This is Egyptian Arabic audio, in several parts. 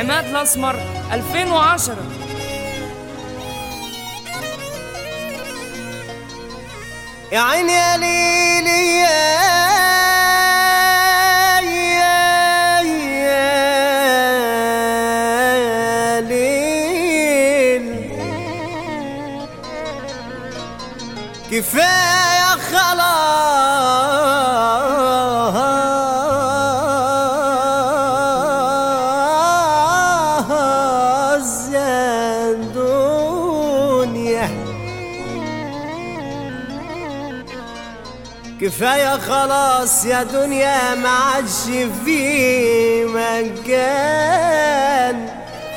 عماد الأسمر 2010 يا عيني يا ليلي يا يا يا ليل كفاية خلاص يا دنيا كفاية خلاص يا دنيا ما عادش في مكان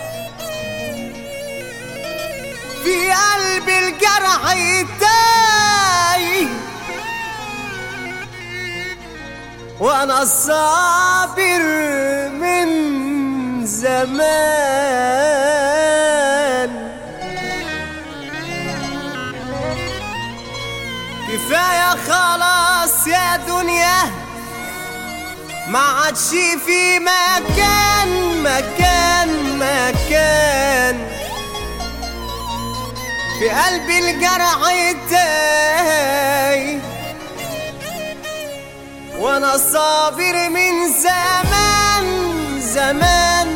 في قلب الجرح يتاي وانا صابر من زمان كفاية خلاص يا دنيا ما عادش في مكان مكان مكان في قلب الجرح التاي وانا صابر من زمان زمان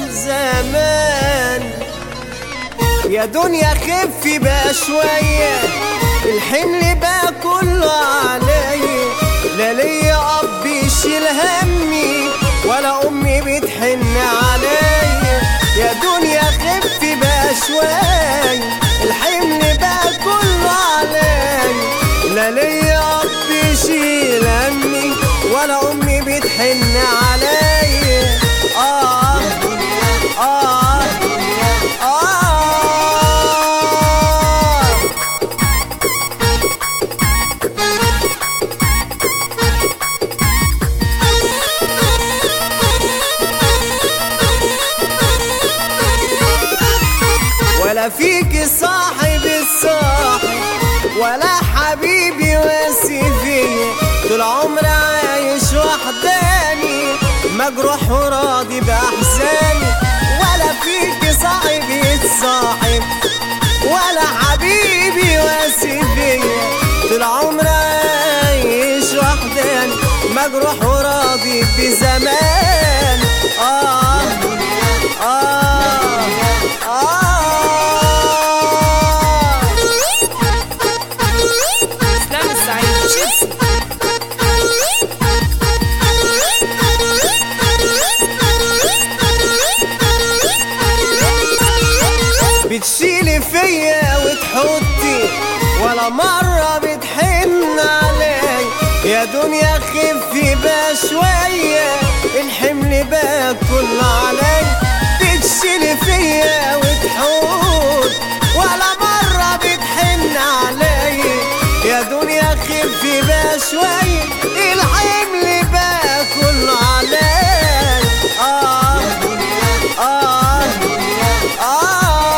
زمان يا دنيا خفي بقى شوية الحمل بقى كله عليا لا ليا أب يشيل همي ولا أمي بتحن عليا يا دنيا خفي بقى شوية الحمل بقى كله عليا لا ليا أب يشيل همي ولا أمي بتحن عليا آه آه آه ولا فيك صاحب الصاحب ولا حبيبي واسي فيا طول عمري عايش وحداني مجروح وراضي بأحزاني ولا فيك صاحب الصاحب ولا حبيبي واسي فيا طول عمري عايش وحداني مجروح وراضي بزمان آه آه آه إسلام السعيد شيبسي بتشيلي فيا وتحطي ولا مرة بتحن علي يا دنيا خفي بقى شوية الحمل بقى كله علي بتشيلي فيا وتحط ولا مرة بتحن علي يا دنيا خفي بقى شوية الحمل بقى كله علي آه آه آه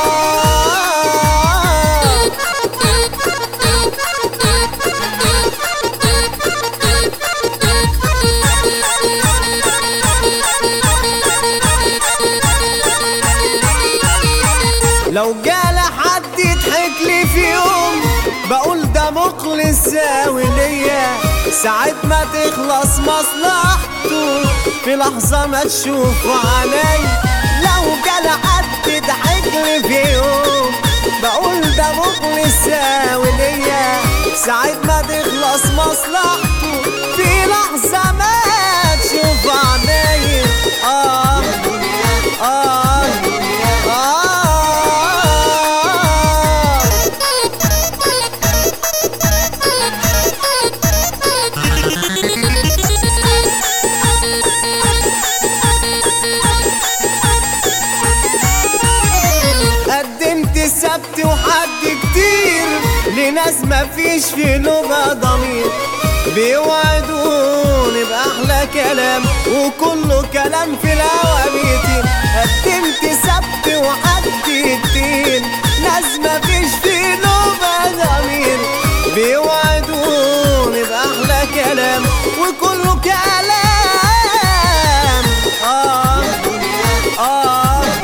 لو جال حد يضحك لي في يوم بقول ده مخلص ساوي ليا ساعة ما تخلص مصلحته في لحظة ما تشوف علي لو جال حد يضحك لي في يوم بقول ده مخلص ساوي ليا ساعة ما تخلص مصلحته في لحظة ما تشوف علي آه آه آه قدمت سبت وحد كتير لناس مفيش في لغة ضمير بيوعدوني بأحلى كلام وكله كلام في الهوا بيطير قدمت سبت وحد كتير ناس مفيش في لغة ضمير بيوعدوني بأحلى كلام وكله كلام آه آه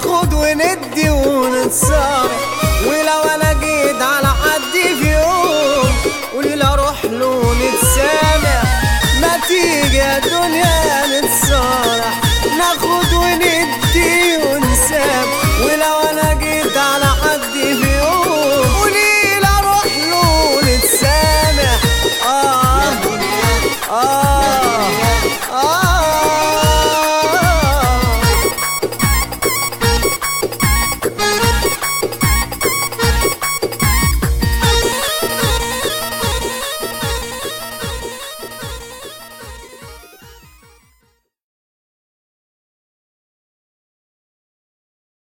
ناخد وندي ونتصارع ولو انا جيت على حد في يوم قولي لا اروح له نتسامح ما تيجي يا دنيا